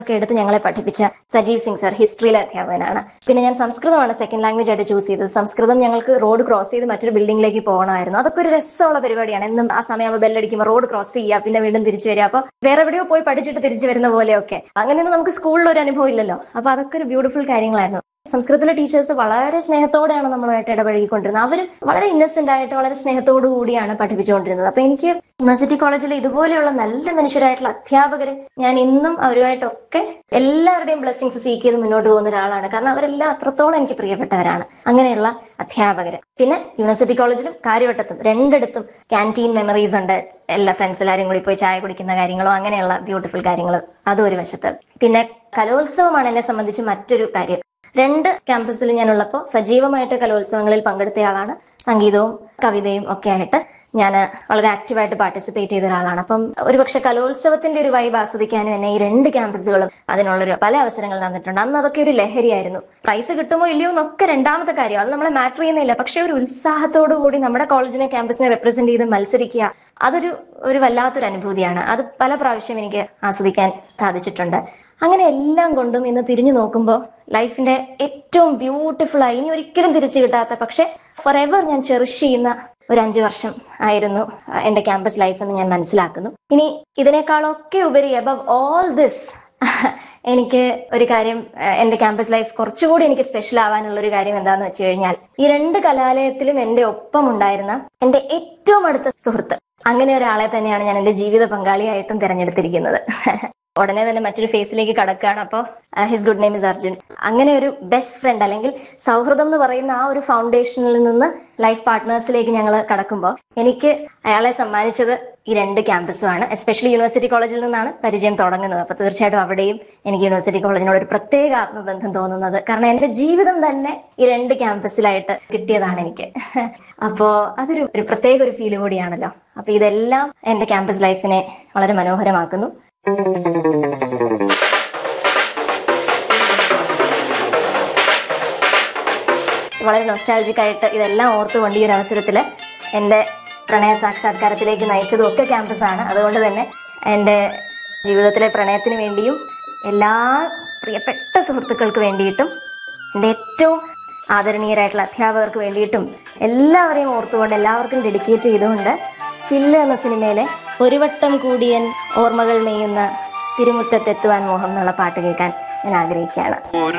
ഒക്കെ എടുത്ത് ഞങ്ങളെ പഠിപ്പിച്ച സജീവ് സിംഗ് സർ ഹിസ്റ്ററിയിലെ അധ്യാപകനാണ് പിന്നെ ഞാൻ സംസ്കൃതമാണ് സെക്കൻഡ് ലാംഗ്വേജ് ആയിട്ട് ചൂസ് ചെയ്തത് സംസ്കൃതം ഞങ്ങൾക്ക് റോഡ് ക്രോസ് ചെയ്ത് മറ്റൊരു ബിൽഡിംഗിലേക്ക് പോകണമായിരുന്നു അതൊക്കെ ഒരു രസമുള്ള പരിപാടിയാണ് എന്നും ആ സമയമാകുമ്പോൾ ബെല്ലടിക്കുമ്പോൾ റോഡ് ക്രോസ് ചെയ്യുക പിന്നെ വീണ്ടും തിരിച്ചു വരിക അപ്പൊ വേറെ എവിടെയോ പോയി പഠിച്ചിട്ട് തിരിച്ചു വരുന്ന പോലെയൊക്കെ അങ്ങനെയൊന്നും നമുക്ക് സ്കൂളിൽ ഒരു അനുഭവം ഇല്ലല്ലോ അപ്പൊ അതൊക്കെ ഒരു ബ്യൂട്ടിഫുൾ കാര്യങ്ങളായിരുന്നു സംസ്കൃതത്തിലെ ടീച്ചേഴ്സ് വളരെ സ്നേഹത്തോടെയാണ് നമ്മളുമായിട്ട് ഇടപഴകിക്കൊണ്ടിരുന്നത് അവർ വളരെ ഇന്നസെന്റ് ആയിട്ട് വളരെ സ്നേഹത്തോടു കൂടിയാണ് പഠിപ്പിച്ചുകൊണ്ടിരുന്നത് അപ്പൊ എനിക്ക് യൂണിവേഴ്സിറ്റി കോളേജിൽ ഇതുപോലെയുള്ള നല്ല മനുഷ്യരായിട്ടുള്ള അധ്യാപകര് ഞാൻ ഇന്നും അവരുമായിട്ടൊക്കെ എല്ലാവരുടെയും ബ്ലെസ്സിങ്സ് സീക്ക് ചെയ്ത് മുന്നോട്ട് പോകുന്ന ഒരാളാണ് കാരണം അവരെല്ലാം അത്രത്തോളം എനിക്ക് പ്രിയപ്പെട്ടവരാണ് അങ്ങനെയുള്ള അധ്യാപകര് പിന്നെ യൂണിവേഴ്സിറ്റി കോളേജിലും കാര്യവട്ടത്തും രണ്ടിടത്തും ക്യാൻറ്റീൻ മെമ്മറീസ് ഉണ്ട് എല്ലാ ഫ്രണ്ട്സ് എല്ലാവരും കൂടി പോയി ചായ കുടിക്കുന്ന കാര്യങ്ങളും അങ്ങനെയുള്ള ബ്യൂട്ടിഫുൾ കാര്യങ്ങളും അതും ഒരു വശത്ത് പിന്നെ കലോത്സവമാണ് എന്നെ സംബന്ധിച്ച് മറ്റൊരു കാര്യം രണ്ട് ക്യാമ്പസിൽ ഞാൻ ഉള്ളപ്പോൾ സജീവമായിട്ട് കലോത്സവങ്ങളിൽ പങ്കെടുത്തയാളാണ് സംഗീതവും കവിതയും ഒക്കെ ആയിട്ട് ഞാൻ വളരെ ആക്റ്റീവായിട്ട് പാർട്ടിസിപ്പേറ്റ് ചെയ്ത ഒരാളാണ് അപ്പം ഒരുപക്ഷെ കലോത്സവത്തിന്റെ ഒരു വൈബ് ആസ്വദിക്കാനും എന്നെ ഈ രണ്ട് ക്യാമ്പസുകളും അതിനുള്ളൊരു പല അവസരങ്ങൾ തന്നിട്ടുണ്ട് അന്ന് അതൊക്കെ ഒരു ലഹരിയായിരുന്നു പ്രൈസ് കിട്ടുമോ ഇല്ലയോ എന്നൊക്കെ രണ്ടാമത്തെ കാര്യം അത് നമ്മളെ മാറ്റർ ചെയ്യുന്നില്ല പക്ഷെ ഒരു ഉത്സാഹത്തോടു കൂടി നമ്മുടെ കോളേജിനെ ക്യാമ്പസിനെ റെപ്രസെന്റ് ചെയ്ത് മത്സരിക്കുക അതൊരു ഒരു വല്ലാത്തൊരു അനുഭൂതിയാണ് അത് പല പ്രാവശ്യം എനിക്ക് ആസ്വദിക്കാൻ സാധിച്ചിട്ടുണ്ട് അങ്ങനെ എല്ലാം കൊണ്ടും ഇന്ന് തിരിഞ്ഞു നോക്കുമ്പോൾ ലൈഫിന്റെ ഏറ്റവും ബ്യൂട്ടിഫുൾ ആയി ഇനി ഒരിക്കലും തിരിച്ചു കിട്ടാത്ത പക്ഷെ ഫോർ എവർ ഞാൻ ചെറിഷ് ചെയ്യുന്ന ഒരു അഞ്ചു വർഷം ആയിരുന്നു എന്റെ ക്യാമ്പസ് ലൈഫ് എന്ന് ഞാൻ മനസ്സിലാക്കുന്നു ഇനി ഇതിനേക്കാളൊക്കെ ഉപരി അബവ് ഓൾ ദിസ് എനിക്ക് ഒരു കാര്യം ഏഹ്, എന്റെ ക്യാമ്പസ് ലൈഫ് കുറച്ചുകൂടി എനിക്ക് സ്പെഷ്യൽ ആവാനുള്ള ഒരു കാര്യം എന്താന്ന് വെച്ച് കഴിഞ്ഞാൽ ഈ രണ്ട് കലാലയത്തിലും എന്റെ ഒപ്പം ഉണ്ടായിരുന്ന എന്റെ ഏറ്റവും അടുത്ത സുഹൃത്ത് അങ്ങനെ ഒരാളെ തന്നെയാണ് ഞാൻ എന്റെ ജീവിത പങ്കാളിയായിട്ടും തിരഞ്ഞെടുത്തിരിക്കുന്നത് ഉടനെ തന്നെ മറ്റൊരു ഫേസിലേക്ക് കടക്കുകയാണ് അപ്പോൾ his good name is Arjun അങ്ങനെ ഒരു ബെസ്റ്റ് ഫ്രണ്ട് അല്ലെങ്കിൽ സൗഹൃദം എന്ന് പറയുന്ന ആ ഒരു ഫൗണ്ടേഷനിൽ നിന്ന് ലൈഫ് പാർട്ട്നേഴ്സിലേക്ക് ഞങ്ങൾ കടക്കുമ്പോൾ എനിക്ക് അയാളെ സമ്മാനിച്ചത് ഈ രണ്ട് ക്യാമ്പസുമാണ് എസ്പെഷ്യലി യൂണിവേഴ്സിറ്റി കോളേജിൽ നിന്നാണ് പരിചയം തുടങ്ങുന്നത് അപ്പൊ തീർച്ചയായിട്ടും അവിടെയും എനിക്ക് യൂണിവേഴ്സിറ്റി കോളേജിനോട് ഒരു പ്രത്യേക ആത്മബന്ധം തോന്നുന്നത് കാരണം എന്റെ ജീവിതം തന്നെ ഈ രണ്ട് ക്യാമ്പസിലായിട്ട് കിട്ടിയതാണ് എനിക്ക് അപ്പോ അതൊരു ഒരു പ്രത്യേക ഒരു ഫീൽ കൂടിയാണല്ലോ അപ്പൊ ഇതെല്ലാം എന്റെ ക്യാമ്പസ് ലൈഫിനെ വളരെ മനോഹരമാക്കുന്നു വളരെ നൊസ്റ്റാൾജിക് ആയിട്ട് ഇതെല്ലാം ഓർത്തുകൊണ്ട് ഈ ഒരു അവസരത്തിൽ എൻ്റെ പ്രണയ സാക്ഷാത്കാരത്തിലേക്ക് നയിച്ചതും ഒക്കെ ക്യാമ്പസാണ് അതുകൊണ്ട് തന്നെ എൻ്റെ ജീവിതത്തിലെ പ്രണയത്തിന് വേണ്ടിയും എല്ലാ പ്രിയപ്പെട്ട സുഹൃത്തുക്കൾക്ക് വേണ്ടിയിട്ടും എൻ്റെ ഏറ്റവും ആദരണീയരായിട്ടുള്ള അധ്യാപകർക്ക് വേണ്ടിയിട്ടും എല്ലാവരെയും ഓർത്തുകൊണ്ട് എല്ലാവർക്കും ഡെഡിക്കേറ്റ് ചെയ്തുകൊണ്ട് ചില്ല് എന്ന സിനിമയിലെ ഒരു വട്ടം കൂടിയൻ ഓർമ്മകൾ നെയ്യുന്ന തിരുമുറ്റത്തെത്തുവാൻ മോഹം എന്നുള്ള പാട്ട് കേൾക്കാൻ ഞാൻ ആഗ്രഹിക്കുകയാണ് ഒരു